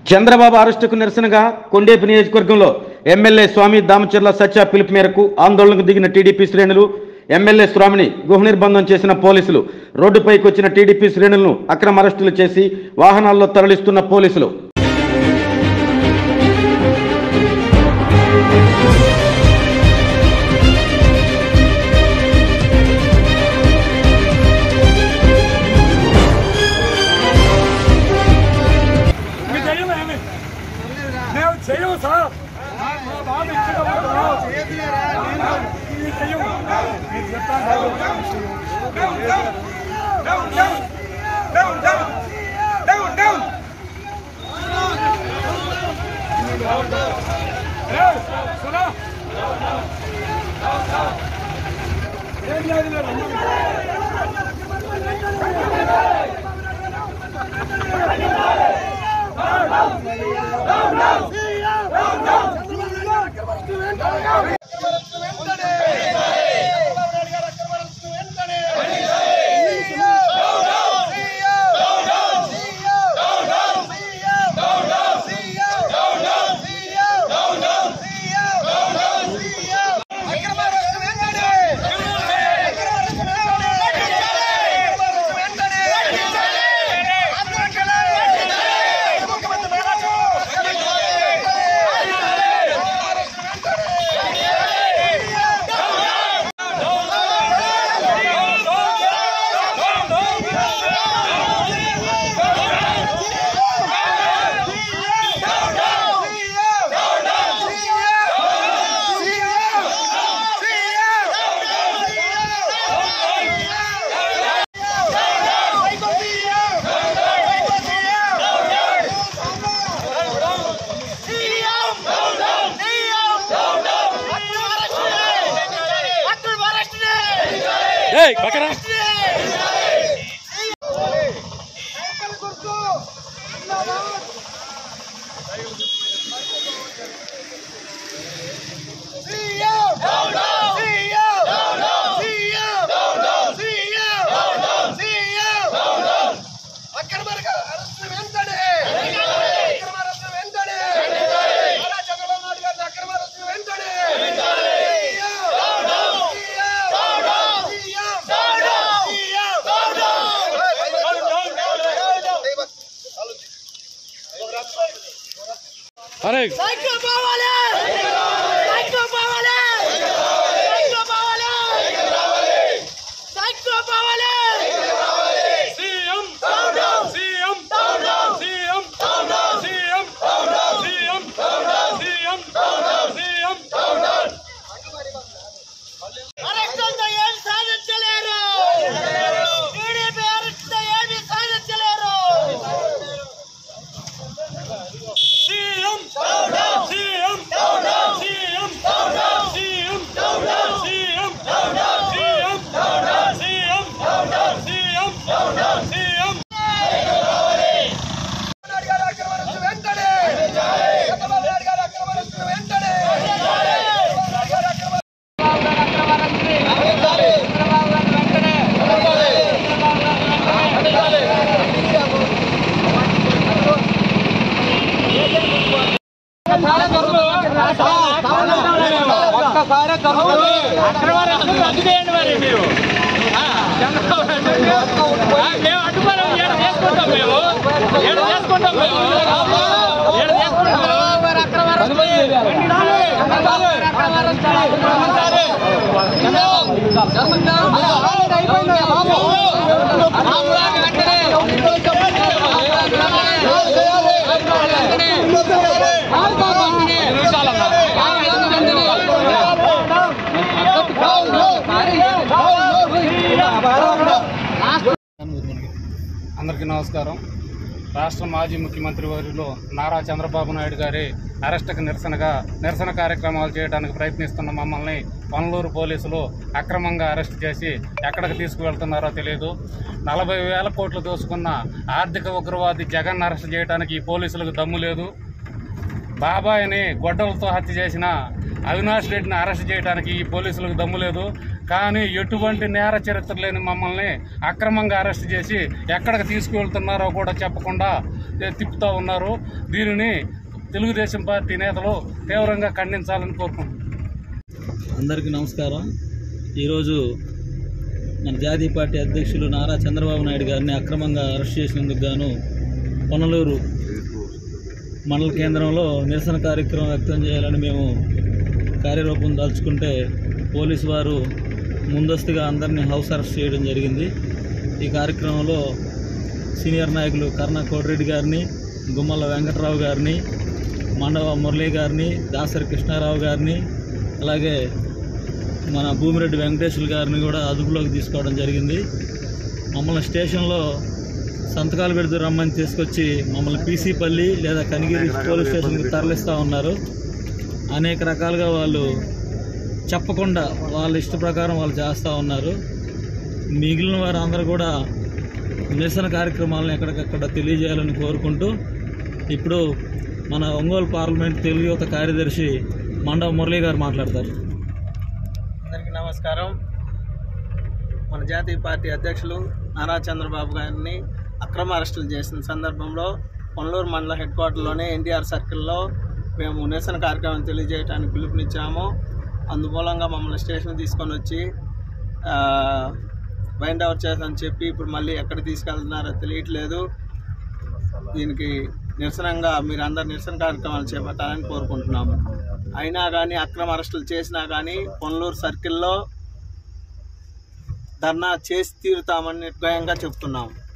చంద్రబాబు అరెస్టుకు నిరసనగా కొండేపు నియోజకవర్గంలో ఎమ్మెల్యే స్వామి దామచర్ల సత్య పిలుపు మేరకు ఆందోళనకు దిగిన టీడీపీ శ్రేణులు ఎమ్మెల్యే స్వామిని గృహ నిర్బంధం చేసిన పోలీసులు రోడ్డుపైకి వచ్చిన టీడీపీ శ్రేణులను అక్రమ అరెస్టులు చేసి వాహనాల్లో తరలిస్తున్న పోలీసులు మీ చెయ్యము ఏమి మేము చెయ్యము సార్ మా బాబు ఇక్కడ ఉన్నాడు. ఇది చెయ్యము మీరు చెప్తాను ఏయ్, సునా. ఏం లేదు లేదు. ఏయ్, పక్కన అరే సైకిల్ పోవాలి సైకిల్ పోవాలి సైకిల్ పోవాలి సైకిల్ పోవాలి CM CM CM CM CM CM CM అరెస్టులతో ఏమి సాధించలేరు టీడీపీ అరెస్టుతో ఏమి సాధించలేరు CM CM CM CM CM CM CM CM CM మేము అడ్డుపడం ఏడు చేసుకుంటాం మేము ఏడు చేసుకుంటాం మేము ఏడు చేసుకుంటాం అందరికీ నమస్కారం రాష్ట్ర మాజీ ముఖ్యమంత్రి వర్యులు నారా చంద్రబాబు నాయుడు గారి అరెస్టుకు నిరసనగా నిరసన కార్యక్రమాలు చేయడానికి ప్రయత్నిస్తున్న మమ్మల్ని పనలూరు పోలీసులు అక్రమంగా అరెస్ట్ చేసి ఎక్కడికి తీసుకువెళ్తున్నారో తెలియదు నలభై వేల కోట్లు దోసుకున్న ఆర్థిక ఉగ్రవాది జగన్ అరెస్ట్ చేయడానికి ఈ పోలీసులకు దమ్ము లేదు బాబాయిని గొడ్డలతో హత్య చేసిన అవినాష్ రెడ్డిని అరెస్ట్ చేయడానికి ఈ పోలీసులకు దమ్ము లేదు కానీ ఎటువంటి నేర చరిత్ర లేని మమ్మల్ని అక్రమంగా అరెస్ట్ చేసి ఎక్కడికి తీసుకువెళ్తున్నారో కూడా చెప్పకుండా ఏ, తిప్పుతూ ఉన్నారు దీనిని తెలుగుదేశం పార్టీ నేతలు తీవ్రంగా ఖండించాలని కోరుకుంటున్నాం అందరికీ నమస్కారం ఈరోజు మన జాతీయ పార్టీ అధ్యక్షులు నారా చంద్రబాబు నాయుడు గారిని అక్రమంగా అరెస్ట్ చేసినందుకు గాను పొనలూరు మండల కేంద్రంలో నిరసన కార్యక్రమం వ్యక్తం చేయాలని మేము కార్యరూపం దాల్చుకుంటే పోలీసు వారు ముందస్తుగా అందరినీ హౌస్ అరెస్ట్ చేయడం జరిగింది ఈ కార్యక్రమంలో సీనియర్ నాయకులు కర్ణ కోటిరెడ్డి గారిని గుమ్మల వెంకటరావు గారిని మండవ మురళీ గారిని దాసరి కృష్ణారావు గారిని అలాగే మన భూమిరెడ్డి వెంకటేశ్వర గారిని కూడా అదుపులోకి తీసుకోవడం జరిగింది మమ్మల్ని స్టేషన్లో సంతకాలు పెడుతూ రమ్మని తీసుకొచ్చి మమ్మల్ని పీసీపల్లి లేదా కనిగిరి పోలీస్ స్టేషన్కి తరలిస్తూ ఉన్నారు అనేక రకాలుగా వాళ్ళు చెప్పకుండా వాళ్ళ ఇష్ట ప్రకారం వాళ్ళు చేస్తూ ఉన్నారు మిగిలిన వారందరూ కూడా నిరసన కార్యక్రమాలను ఎక్కడికక్కడ తెలియజేయాలని కోరుకుంటూ ఇప్పుడు మన ఒంగోలు పార్లమెంట్ తెలుగు యువత కార్యదర్శి మండవ మురళీ గారు మాట్లాడతారు అందరికీ నమస్కారం మన జాతీయ పార్టీ అధ్యక్షులు నారా చంద్రబాబు గారిని అక్రమ అరెస్టులు చేసిన సందర్భంలో పొన్నలూరు మండల హెడ్ క్వార్టర్లోనే ఎన్టీఆర్ సర్కిల్లో మేము నిరసన కార్యక్రమం తెలియజేయడానికి పిలుపునిచ్చాము అందుమూలంగా మమ్మల్ని స్టేషన్ తీసుకొని వచ్చి బైండ్ అవుట్ చేసని చెప్పి ఇప్పుడు మళ్ళీ ఎక్కడ తీసుకెళ్తున్నారో తెలియట్లేదు దీనికి నిరసనంగా మీరు అందరు నిరసన కార్యక్రమాలు చేపట్టాలని కోరుకుంటున్నాము అయినా కానీ అక్రమ అరెస్టులు చేసినా కానీ పొన్నలూరు సర్కిల్లో ధర్నా చేసి తీరుతామని నిర్భయంగా చెప్తున్నాము